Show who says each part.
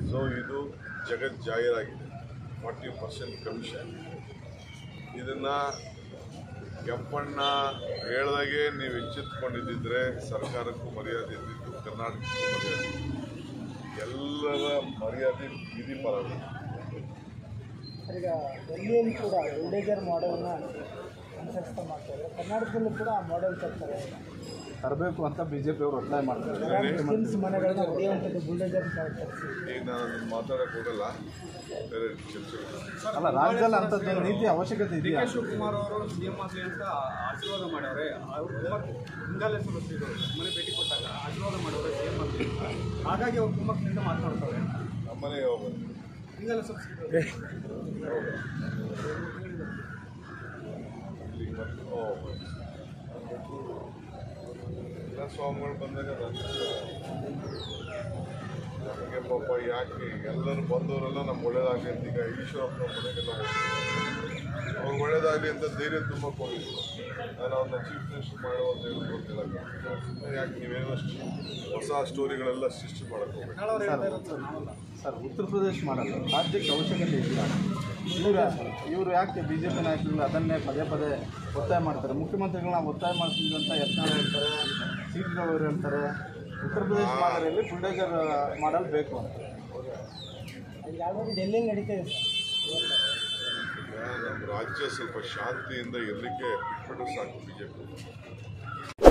Speaker 1: So ಇದು ಜಗತ್ ಜಾಹೀರಾಗಿದೆ ಫಾರ್ಟಿ ಪರ್ಸೆಂಟ್ ಕಮಿಷನ್ ಇದನ್ನು ಕೆಂಪಣ್ಣ ಹೇಳ್ದಾಗೆ ನೀವು ಎಚ್ಚೆತ್ಕೊಂಡಿದ್ದಿದ್ರೆ ಸರ್ಕಾರಕ್ಕೂ ಮರ್ಯಾದೆ ಇದ್ದಿತ್ತು ಕರ್ನಾಟಕಕ್ಕೂ ಮರ್ಯಾದೆ ಇದ್ದಿತ್ತು. ಎಲ್ಲರ ಮರ್ಯಾದೆ ಬೀದಿ ಪರವಾಗಿ
Speaker 2: ಸರ್, ಈಗ ಡೆಲ್ಲಿಯಲ್ಲಿ ಕೂಡ ವಿಲ್ಲೇಜರ್ ಮಾಡೆಲ್ನ ಅನುಸರಿಸ್ತಾ ಮಾಡ್ತಾ ಇದ್ದಾರೆ ಕರ್ನಾಟಕದಲ್ಲೂ ಕೂಡ ಆ ಮಾಡೆಲ್ ತರ್ತಾರೆ
Speaker 3: ತರಬೇಕು ಅಂತ ಬಿ ಜೆ ಪಿಯವರು ಒತ್ತಾಯ ಮಾಡ್ತಾರೆ
Speaker 2: ಮುಸ್ಲಿಮ್ಸ್ ಮನೆಗಳನ್ನ ಹೊಡೆಯುವಂಥದ್ದು ಬುಲ್ಡೇಜರ್ ತರ್ಸಿ
Speaker 1: ಈಗ ನಾನು ಅದನ್ನ ಮಾತಾಡೋಕೆ ಹೋಗಲ್ಲ ಬೇರೆ ಚರ್ಚೆ
Speaker 3: ಅಲ್ಲ ರಾಜ್ಯದಲ್ಲಿ ಅಂಥದ್ದು ನೀತಿ ಅವಶ್ಯಕತೆ
Speaker 4: ಡಿ
Speaker 3: ಇದೆಯಾ
Speaker 4: ಕೆ ಶಿವಕುಮಾರ್ ಅವರು ಸಿ ಎಂ ಆಗಲಿ ಅಂತ ಆಶೀರ್ವಾದ ಮಾಡವ್ರೆ ಅವರು ತುಂಬ ಹಿಂಗಾಲೆ ಸದಸ್ಯರು ಮನೆ ಭೇಟಿ ಕೊಟ್ಟಾಗ ಆಶೀರ್ವಾದ ಮಾಡವ್ರೆ ಸಿ ಎಂ ಆಗಲಿ ಅಂತ ಹಾಗಾಗಿ ಅವ್ರು ತುಂಬ ಖಂಡಿತ ಮಾತನಾಡ್ತಾರೆ
Speaker 1: ನಮ್ಮನೆಗೆ ಹೋಗೋದು
Speaker 4: ಹಿಂಗಾಲೆ ಸದಸ್ಯರು
Speaker 1: ಇಲ್ಲಿಗೆ ಬಂದು ಹೋಗ್ಬೋದು. ಎಲ್ಲ ಸ್ವಾಮಿಗಳು ಬಂದಾಗ ನಮಗೆ ಪಾಪ ಯಾಕೆ ಎಲ್ಲರೂ ಬಂದವರೆಲ್ಲ ನಮ್ಗೆ ಒಳ್ಳೇದಾಗಲಿ ಅಂತ ಈಗ ಈಶ್ವರಪ್ಪನ ಮನೆಗೆಲ್ಲ ಹೋಗ್ತೀವಿ. ಅವ್ರು ಒಳ್ಳೇದಾಗಲಿ ಅಂತ ಧೈರ್ಯ ತುಂಬ ಹೋಗಿದ್ರು ನಾನು ಅವ್ರನ್ನ ಚೀಫ್ ಮಿನಿಸ್ಟರ್ ಮಾಡೋ ಅಂತ ಹೇಳಿ ಗೊತ್ತಿಲ್ಲ ಸುಮ್ಮನೆ ಯಾಕೆ ನೀವೇನೋ ಹೊಸ ಸ್ಟೋರಿಗಳೆಲ್ಲ ಸೃಷ್ಟಿ ಮಾಡಕ್ಕೆ ಹೋಗ್ಬೇಕು
Speaker 4: ಅವ್ರು ಹೇಳ್ತಾ ಇರೋದು ನಾವಲ್ಲ
Speaker 3: ಸರ್ ಉತ್ತರ ಪ್ರದೇಶ ಮಾಡಲ್ಲ ರಾಜ್ಯಕ್ಕೆ ಅವಶ್ಯಕತೆ ಇದೆಯಾ ಇವರು ಇವರು ಯಾಕೆ ಬಿ ಜೆ ಪಿ ನಾಯಕರುಗಳು ಅದನ್ನೇ ಪದೇ ಪದೇ ಒತ್ತಾಯ ಮಾಡ್ತಾರೆ ಮುಖ್ಯಮಂತ್ರಿಗಳನ್ನ ಒತ್ತಾಯ ಮಾಡ್ತೀವಿ ಅಂತ ಯತ್ನಾಳ್ ಹೇಳ್ತಾರೆ ಸೀಟ್ಗಳವರು ಹೇಳ್ತಾರೆ ಉತ್ತರ ಪ್ರದೇಶ ಮಾದರಿಯಲ್ಲಿ ಬುಲ್ಡೇಜರ್ ಮಾಡಲ್ ಬೇಕು ಅಂತ
Speaker 2: ಈಗ ಆಲ್ರೆಡಿ ಡೆಲ್ಲಿಯಲ್ಲಿ ನಡೀತಾ ಇದೆ ಸರ್
Speaker 1: ಈಗ ನಮ್ಮ ರಾಜ್ಯ ಸ್ವಲ್ಪ ಶಾಂತಿಯಿಂದ ಇರಲಿಕ್ಕೆ ಬಿಟ್ಬಿಟ್ರೆ ಸಾಕು ಬಿಜೆಪಿ